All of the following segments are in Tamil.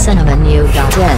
cinemanew.in.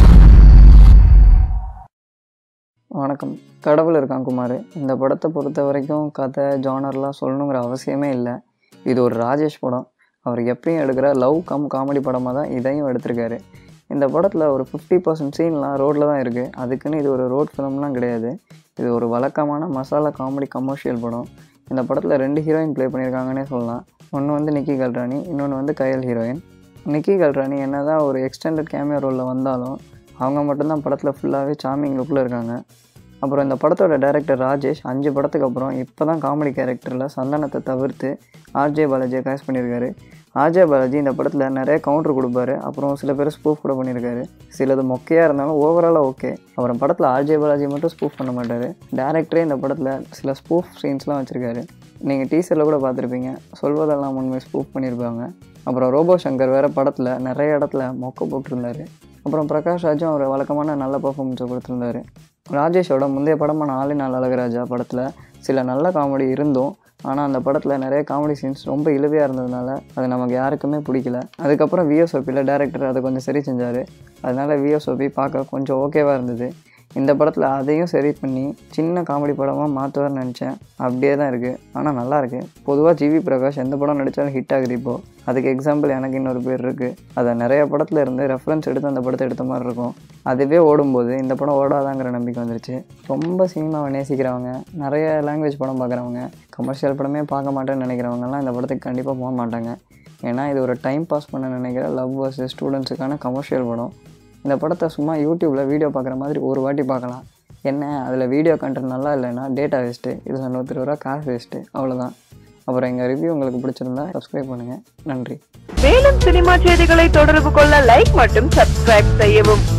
வணக்கம் கடவுள் இருக்கான் குமார் இந்த படத்தை பொறுத்த வரைக்கும் கதை ஜானர்லாம் சொல்லணுங்கிற அவசியமே இல்லை இது ஒரு ராஜேஷ் படம் அவர் எப்பயும் எடுக்கிற லவ் கம் காமெடி படமாக தான் இதையும் எடுத்திருக்காரு இந்த படத்தில் ஒரு ஃபிஃப்டி பர்சன்ட் சீன்லாம் ரோட்டில் தான் இருக்குது அதுக்குன்னு இது ஒரு ரோட் ஃபிலிம்லாம் கிடையாது இது ஒரு வழக்கமான மசாலா காமெடி கமர்ஷியல் படம் இந்த படத்தில் ரெண்டு ஹீரோயின் ப்ளே பண்ணியிருக்காங்கன்னே சொல்லலாம் ஒன்று வந்து நிக்கி கல்ராணி இன்னொன்று வந்து கயல் ஹீரோயின் நிக்கி கல்ராணி என்ன தான் ஒரு எக்ஸ்டெண்டட் கேமியோ ரோலில் வந்தாலும் அவங்க மட்டும்தான் படத்தில் ஃபுல்லாகவே சாமிங் லுக்கில் இருக்காங்க அப்புறம் இந்த படத்தோட டைரக்டர் ராஜேஷ் அஞ்சு படத்துக்கு அப்புறம் இப்போ தான் காமெடி கேரக்டரில் சந்தனத்தை தவிர்த்து ஆர்ஜே பாலாஜியை கேஸ் பண்ணியிருக்காரு ஆர்ஜே பாலாஜி இந்த படத்தில் நிறைய கவுண்டர் கொடுப்பாரு அப்புறம் சில பேர் ஸ்பூஃப் கூட பண்ணியிருக்காரு சிலது மொக்கையாக இருந்தாலும் ஓவராலாக ஓகே அப்புறம் படத்தில் ஆர்ஜே பாலாஜி மட்டும் ஸ்பூஃப் பண்ண மாட்டார் டேரக்டரே இந்த படத்தில் சில ஸ்பூஃப் சீன்ஸ்லாம் வச்சுருக்காரு நீங்கள் டீசரில் கூட பார்த்துருப்பீங்க சொல்வதெல்லாம் உண்மை ஸ்பூஃப் பண்ணியிருப்பாங்க அப்புறம் ரோபோ சங்கர் வேறு படத்தில் நிறைய இடத்துல மொக்க போட்டிருந்தாரு அப்புறம் பிரகாஷ் ராஜும் ஒரு வழக்கமான நல்ல பர்ஃபார்மன்ஸை கொடுத்துருந்தாரு ராஜேஷோட முந்தைய படமான ஆளி நாள் அழகராஜா படத்தில் சில நல்ல காமெடி இருந்தும் ஆனால் அந்த படத்தில் நிறைய காமெடி சீன்ஸ் ரொம்ப இழுவையாக இருந்ததுனால அது நமக்கு யாருக்குமே பிடிக்கல அதுக்கப்புறம் விஎஸ்ஓபியில் டேரக்டர் அதை கொஞ்சம் சரி செஞ்சார் அதனால விஎஸ்ஓபி பார்க்க கொஞ்சம் ஓகேவாக இருந்தது இந்த படத்தில் அதையும் சரி பண்ணி சின்ன காமெடி படமாக மாற்றுவார்னு நினச்சேன் அப்படியே தான் இருக்குது ஆனால் நல்லா இருக்கு பொதுவாக ஜிவி பிரகாஷ் எந்த படம் நடித்தாலும் ஹிட் ஆகுது இப்போது அதுக்கு எக்ஸாம்பிள் எனக்கு இன்னொரு பேர் இருக்குது அதை நிறைய படத்தில் இருந்து ரெஃபரன்ஸ் எடுத்து அந்த படத்தை எடுத்த மாதிரி இருக்கும் அதுவே ஓடும்போது இந்த படம் ஓடாதாங்கிற நம்பிக்கை வந்துருச்சு ரொம்ப சினிமாவை நேசிக்கிறவங்க நிறைய லாங்குவேஜ் படம் பார்க்குறவங்க கமர்ஷியல் படமே பார்க்க மாட்டேன்னு நினைக்கிறவங்கலாம் இந்த படத்துக்கு கண்டிப்பாக போக மாட்டாங்க ஏன்னா இது ஒரு டைம் பாஸ் பண்ண நினைக்கிற லவ் வர்சஸ் ஸ்டூடெண்ட்ஸுக்கான கமர்ஷியல் படம் இந்த படத்தை சும்மா யூடியூப்பில் வீடியோ பார்க்குற மாதிரி ஒரு வாட்டி பார்க்கலாம் என்ன அதில் வீடியோ கண்டென்ட் நல்லா இல்லைன்னா டேட்டா வேஸ்ட்டு இதில் நூற்றி ரூபா காசு வேஸ்ட்டு அவ்வளோதான் அப்புறம் எங்கள் ரிவ்யூ உங்களுக்கு பிடிச்சிருந்தா சப்ஸ்கிரைப் பண்ணுங்கள் நன்றி மேலும் சினிமா செய்திகளை தொடர்பு கொள்ள லைக் மற்றும் சப்ஸ்கிரைப் செய்யவும்